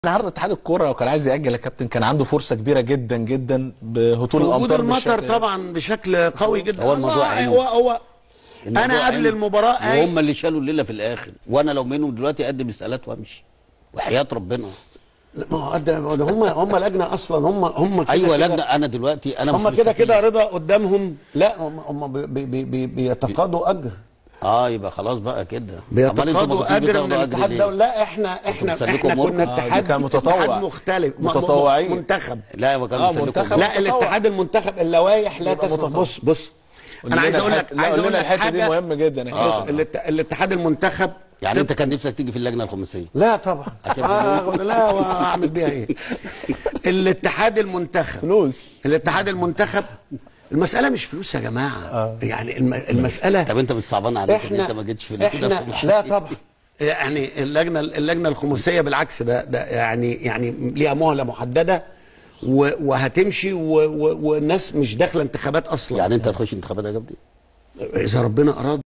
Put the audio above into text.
النهارده اتحاد الكوره لو كان عايز ياجل يا كابتن كان عنده فرصه كبيره جدا جدا بهطول وجود الامطار المطر بالشكل ده. طبعا بشكل قوي جدا هو الموضوع الله، علمي. هو هو الموضوع انا قبل علمي. المباراه قايل- وهم اللي شالوا الليله في الاخر وانا لو منهم دلوقتي اقدم استقالات وامشي وحياه ربنا ما هو ده ما هو ده هم هم لجنه اصلا هم هم كده ايوه كده- لجنه انا دلوقتي انا هم مش كده مستفيد. كده رضا قدامهم لا هم هم بي بي بي بيتقاضوا اجر اه يبقى خلاص بقى كده أمال انتوا ما بيتقاضوا كنتوش اجر من بتاخدوا الاتحاد ليه؟ الدولي لا احنا احنا بتسلكوا احنا أمور؟ كنا آه، دي اتحاد كان متطوع. اتحاد مختلف م- م- متطوعين. منتخب لا ما كانوا آه، بيسلكوا منتخب. أمور. لا الاتحاد المنتخب اللوائح لا يبقى تسمح متطوع. بص بص قول انا عايز لنا اقول لك الحتة- لا، عايز قول اقول لنا لك الحته دي حاجه مهمه جدا احنا بص الات- الاتحاد المنتخب يعني انت كان نفسك تيجي في اللجنه الخماسيه لا طبعا عشان آه لا واعمل بيها ايه الاتحاد المنتخب فلوس الاتحاد المنتخب المساله مش فلوس يا جماعه يعني الم- المساله طب انت مش صعبان عليك ان احنا انت ما جيتش في اللجنه احنا الخماسية؟ لا طبعا يعني اللجنه اللجنه الخماسيه بالعكس ده ده يعني يعني ليها مهله محدده و- وهتمشي و- و- والناس مش داخله انتخابات اصلا يعني انت هتخش انتخابات يا جبدي اذا ربنا اراد